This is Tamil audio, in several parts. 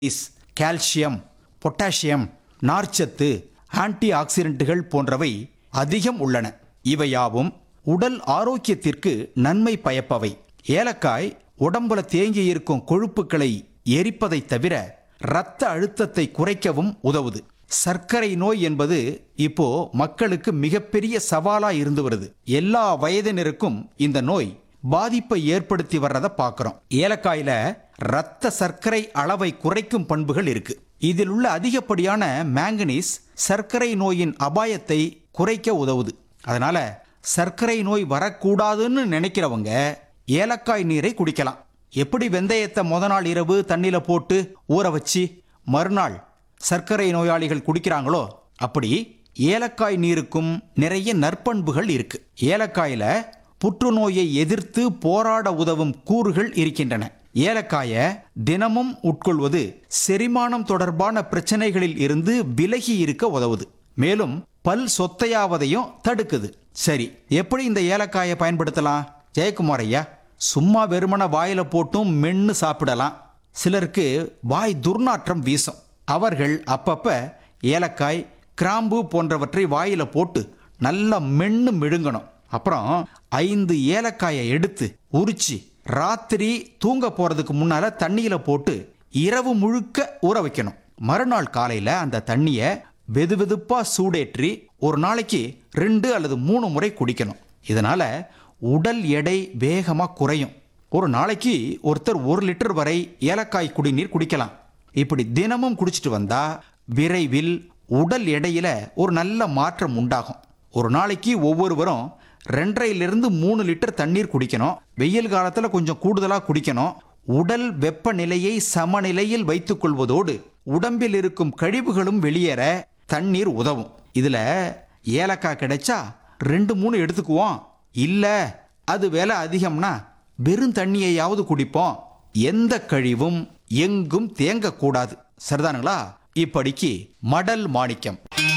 இஸ் கால்சியம் பொட்டாசியம் நார்ச்சத்து ஆன்டி ஆக்சிடென்ட்டுகள் போன்றவை அதிகம் உள்ளன இவையாவும் உடல் ஆரோக்கியத்திற்கு நன்மை பயப்பவை ஏலக்காய் உடம்புல தேங்கி இருக்கும் கொழுப்புகளை எரிப்பதைத் தவிர இரத்த அழுத்தத்தை குறைக்கவும் உதவுது சர்க்கரை நோய் என்பது இப்போ மக்களுக்கு மிகப்பெரிய சவாலா இருந்து வருது எல்லா வயதினருக்கும் இந்த நோய் பாதிப்பை ஏற்படுத்தி வர்றத பார்க்கிறோம் ஏலக்காயில இரத்த சர்க்கரை அளவை குறைக்கும் பண்புகள் இருக்கு இதில் உள்ள அதிகப்படியான மேங்கனீஸ் சர்க்கரை நோயின் அபாயத்தை குறைக்க உதவுது அதனால சர்க்கரை நோய் வரக்கூடாதுன்னு நினைக்கிறவங்க ஏலக்காய் நீரை குடிக்கலாம் எப்படி வெந்தயத்தை முத நாள் இரவு தண்ணியில போட்டு ஊற வச்சு மறுநாள் சர்க்கரை நோயாளிகள் குடிக்கிறாங்களோ அப்படி ஏலக்காய் நீருக்கும் நிறைய நற்பண்புகள் இருக்கு ஏலக்காயில புற்றுநோயை எதிர்த்து போராட உதவும் கூறுகள் இருக்கின்றன ஏலக்காய தினமும் உட்கொள்வது செரிமானம் தொடர்பான பிரச்சனைகளில் இருந்து விலகி இருக்க உதவுது மேலும் பல் சொத்தையாவதையும் தடுக்குது சரி எப்படி இந்த ஏலக்காயை பயன்படுத்தலாம் ஜெயக்குமார் ஐயா சும்மா வெறுமன வாயில போட்டும் மென்னு சாப்பிடலாம் சிலருக்கு வாய் துர்நாற்றம் வீசும் அவர்கள் அப்பப்ப ஏலக்காய் கிராம்பு போன்றவற்றை வாயில போட்டு நல்லா மென்னு மிழுங்கணும் அப்புறம் ஐந்து ஏலக்காயை எடுத்து உரிச்சு ராத்திரி தூங்க போறதுக்கு முன்னால தண்ணியில போட்டு இரவு முழுக்க ஊற வைக்கணும் மறுநாள் காலையில அந்த தண்ணிய வெதுவெதுப்பா சூடேற்றி ஒரு நாளைக்கு ரெண்டு அல்லது மூணு முறை குடிக்கணும் இதனால உடல் எடை வேகமா குறையும் ஒரு நாளைக்கு ஒருத்தர் ஒரு லிட்டர் வரை ஏலக்காய் குடிநீர் குடிக்கலாம் இப்படி தினமும் குடிச்சிட்டு வந்தா விரைவில் உடல் எடையில ஒரு நல்ல மாற்றம் உண்டாகும் ஒரு நாளைக்கு ஒவ்வொருவரும் ரெண்டரையிலிருந்து மூணு லிட்டர் தண்ணீர் குடிக்கணும் வெயில் காலத்துல கொஞ்சம் கூடுதலா குடிக்கணும் உடல் வெப்பநிலையை சமநிலையில் வைத்துக் கொள்வதோடு உடம்பில் இருக்கும் கழிவுகளும் வெளியேற தண்ணீர் உதவும் இதுல ஏலக்காய் கிடைச்சா ரெண்டு மூணு எடுத்துக்குவோம் இல்ல அது விலை அதிகம்னா வெறும் தண்ணியையாவது குடிப்போம் எந்த கழிவும் எங்கும் தேங்கக்கூடாது சரிதானுங்களா இப்படிக்கு மடல் மாணிக்கம்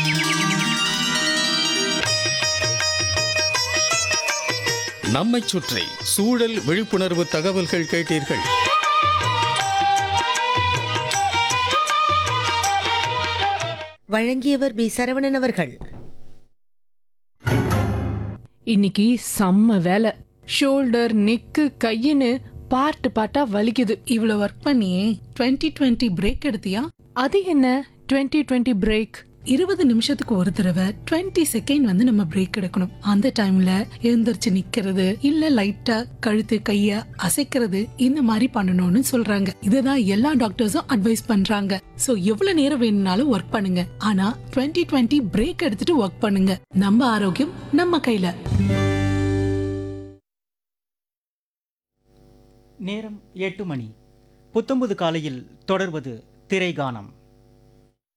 நம்மைச் சுற்றி சூழல் விழிப்புணர்வு தகவல்கள் கேட்டீர்கள் வழங்கியவர் பி சரவணன் அவர்கள் இன்னைக்கு செம்ம வேலை ஷோல்டர் நெக்கு கையின்னு பார்ட்டு பார்ட்டா வலிக்குது இவ்வளவு ஒர்க் பண்ணியே 2020 டுவெண்ட்டி பிரேக் எடுத்தியா அது என்ன 2020 டுவெண்ட்டி பிரேக் இருபது நிமிஷத்துக்கு ஒரு தடவை 20 செகண்ட் வந்து நம்ம பிரேக் எடுக்கணும் அந்த டைம்ல எழுந்திருச்சு நிக்கிறது இல்ல லைட்டா கழுத்து கைய அசைக்கிறது இந்த மாதிரி பண்ணணும்னு சொல்றாங்க இதுதான் எல்லா டாக்டர்ஸும் அட்வைஸ் பண்றாங்க சோ எவ்வளவு நேரம் வேணும்னாலும் ஒர்க் பண்ணுங்க ஆனா 2020 டுவெண்ட்டி பிரேக் எடுத்துட்டு ஒர்க் பண்ணுங்க நம்ம ஆரோக்கியம் நம்ம கையில நேரம் எட்டு மணி புத்தம்புது காலையில் தொடர்வது திரைகானம்